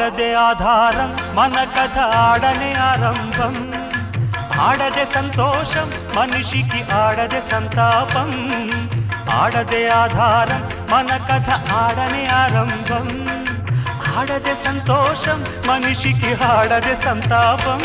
ఆడదే ఆధారం మన కథ ఆడనే ఆరంభం ఆడదే సంతోషం మనిషికి ఆడదే సంతాపం ఆడదే ఆధారం మన కథ ఆడనే ఆరంభం ఆడదే సంతోషం మనిషికి ఆడదే సంతాపం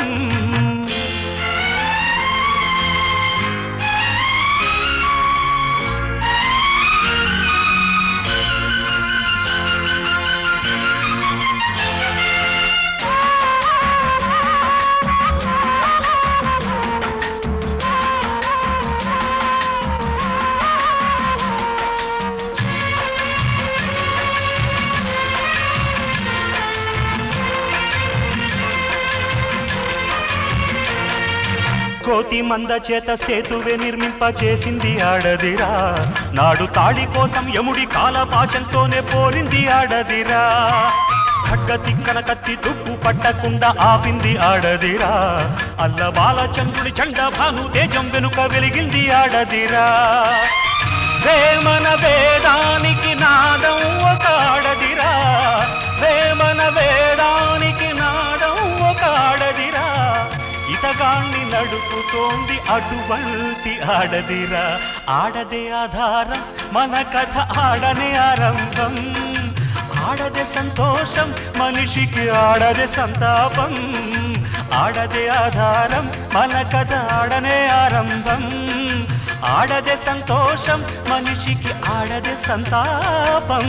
కోతి మంద చేత సేతువే నిర్మింప చేసింది ఆడదిరా నాడు తాళి కోసం యముడి కాలపాశంతోనే పోరింది ఆడదిరా ఖడ్గ తిక్కన కత్తి తుప్పు పట్టకుండా ఆపింది ఆడదిరా అల్ల బాలచంద్రుడి చండ భాను తేజం వెనుక వెలిగింది ఆడదిరా వేమన వేదానికి నాదం ఒక ఆడదిరా వేమన వేదానికి నాదం ఒక ఆడదిరా ఇతగాన్ని నడుపుతోంది అటువంటి ఆడదిరా ఆడదే ఆధారం మన కథ ఆడనే ఆరంభం ఆడదే సంతోషం మనిషికి ఆడదే సంతాపం ఆడదే ఆధారం మన కథ ఆడనే ఆరంభం ఆడదే సంతోషం మనిషికి ఆడదే సంతాపం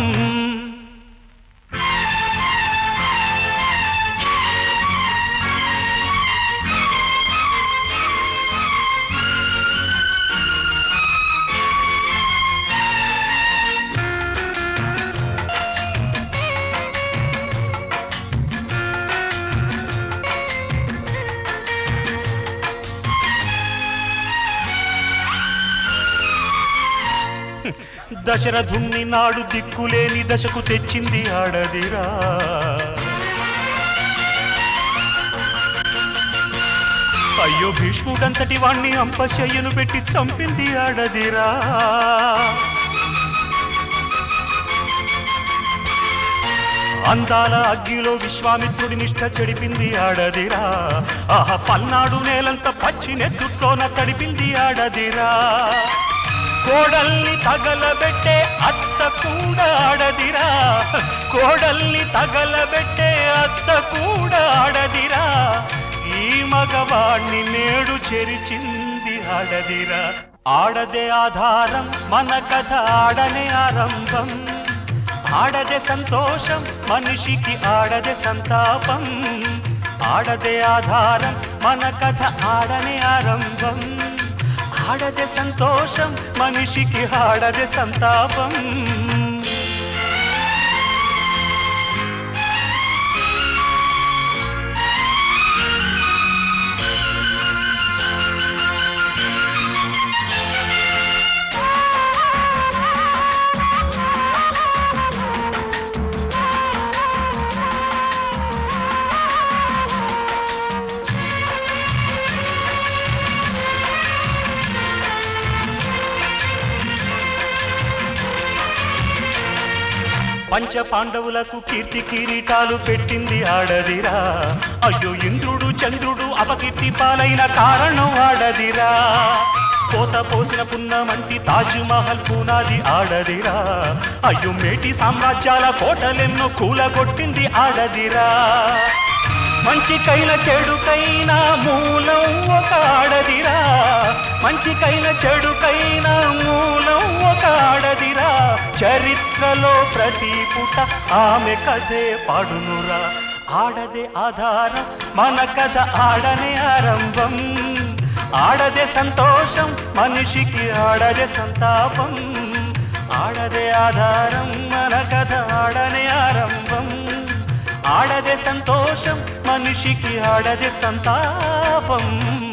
దశరథుణ్ణి నాడు దిక్కులేని దశకు తెచ్చింది ఆడదిరా అయ్యో భీష్ముడంతటి వాణ్ణి అంపశయ్యను పెట్టి చంపింది ఆడదిరా అందాల అగ్గిలో విశ్వామిత్రుడి నిష్ఠ చెడిపింది ఆడదిరా ఆహ పల్నాడు నేలంత పచ్చి నెత్తుట్లోన తడిపింది ఆడదిరా కోడల్ని తగలబెట్టే అత్త కూడా ఆడదిరా కోడల్ని తగలబెట్టే అత్త కూడా ఆడదిరా ఈ మగవాణ్ణి నేడు చెరిచింది ఆడదిరా ఆడదే ఆధారం మన కథ ఆడనే ఆరంభం ఆడదే సంతోషం మనిషికి ఆడదే సంతాపం ఆడదే ఆధారం మన కథ ఆడనే ఆరంభం ఆడదే సంతోషం మనిషికి ఆడదే సంతాపం పంచ పాండవులకు కీర్తి కిరీటాలు పెట్టింది ఆడదిరా అయ్యో ఇంద్రుడు చంద్రుడు అపకీర్తి పాలైన కారణం ఆడదిరా కోత పోసిన పున్నమంటి తాజ్ మహల్ పునాది ఆడదిరా అయ్యో మేటి సామ్రాజ్యాల కోటలెన్నో కూలగొట్టింది ఆడదిరా మంచికైన చెడుకైన మూలం ఒక ఆడదిరా మంచికైన చెడుకైన మూలం ఒక ఆడదిరా చరిత్రలో ప్రతి పుట ఆమె కథే పాడునురా ఆడదే ఆధారం మన కథ ఆడనే ఆరంభం ఆడదే సంతోషం మనిషికి ఆడదే సంతాపం ఆడదే ఆధారం మన కథ ఆడనే ఆరంభం ఆడదే సంతోషం మనిషికి ఆడదే సంతాపం